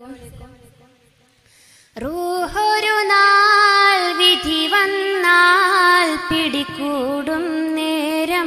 റൂഹൊരു നാൾ വിധി വന്നാൽ പിടികൂടും നേരം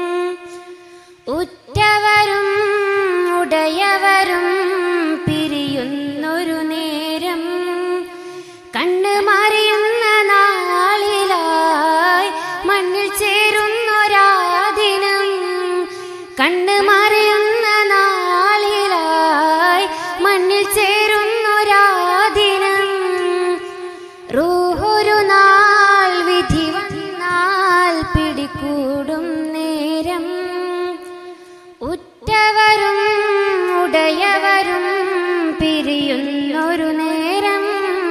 ഉറ്റവരും ഉടയവരും പിരിയുന്നൊരു നേരം കണ്ണ് മറിയുന്ന നാളിലായി മണ്ണിൽ ചേരുന്നൊരാദിനം കണ്ണ് മറിയുന്ന നാളിലായി മണ്ണിൽ ചേരുന്നൊരാദിനം റൂഹൊരു നാൾ വിധി വന്നാൽ പിടികൂടും നേരം ഉറ്റവരും ഉടയവരും പിരിയുന്നൊരു നേരം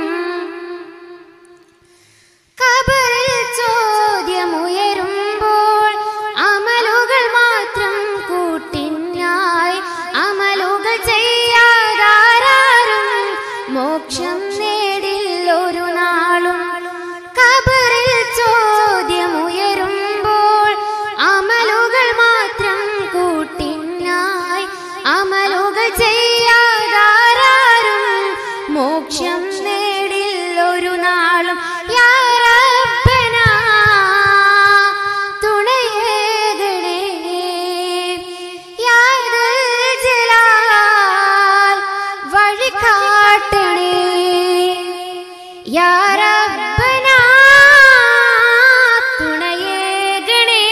കബറിൽ ചോദ്യമുയരുമ്പോൾ അമലുകൾ മാത്രം കൂട്ടിനായി അമലുകൾ ചെയ്യാതാരും മോക്ഷം നേടില്ലൊരു നാളും കബറിൽ ചോദ്യമുയരുമ്പോൾ അമലുകൾ മാത്രം കൂട്ടിനായി അമലുകൾ ചെയ്യാതാരും മോക്ഷം നേടില്ലൊരു നാളും യാ റബ്ബനാ, തുണയേകണേ. യാ ദൽ ജലാൽ, വഴി കാട്ടണേ യാ റബ്ബനാ, തുണയേകണേ.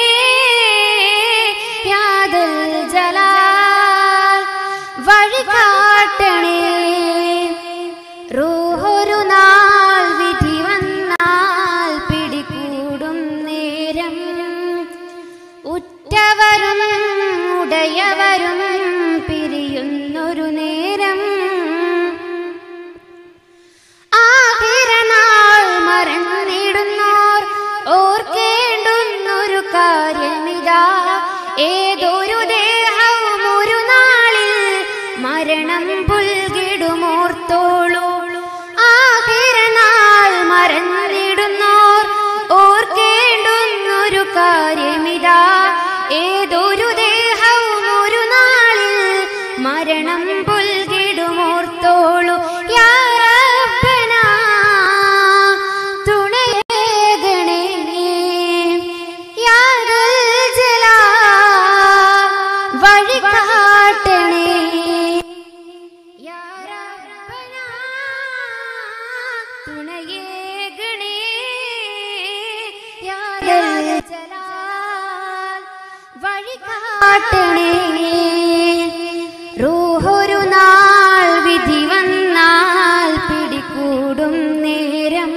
യാ ദൽ ജലാൽ, വഴി കാട്ടണേ റൂഹൊരു നാൾ വിധി വന്നാൽ പിടികൂടും നേരം ഉറ്റവരും ഉടയവരും പിരിയുന്നൊരു നേരം ആഹിരനാൾ മറന്നിടുന്നോർ ഓർക്കേണ്ടുന്നൊരു കാര്യമിതാ ഏതൊരു ദേഹവും ഒരു നാളിൽ മരണം പുൽകിടുമോർത്തോളൂ ആഹിരനാൾ മറന്നിടുന്നോർ ഓർക്കേണ്ടുന്നൊരു കാര്യമിതാ ഏതൊരു ദേഹവും ഒരു നാളിൽ മരണം പുൽകിടുമോർത്തോളൂ യാ റബ്ബനാ, തുണയേകണേ. യാ ദൽ ജലാൽ, വഴി കാട്ടണേ യാ റബ്ബനാ, തുണയേകണേ. യാ ദൽ ജലാൽ, വഴി കാട്ടണേ റൂഹൊരു നാൾ വിധി വന്നാൽ പിടികൂടും നേരം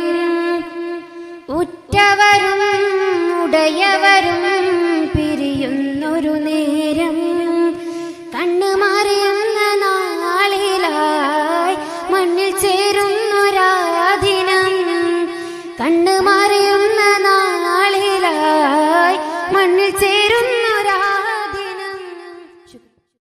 ഉറ്റവരും ഉടയവരും പിരിയുന്നൊരു നേരം കണ്ണു മറിയുന്ന നാളിലായി മണ്ണിൽ ചേരുന്നൊരാദിനം കണ്ണു മറിയുന്ന നാളിലായി മണ്ണിൽ ചേ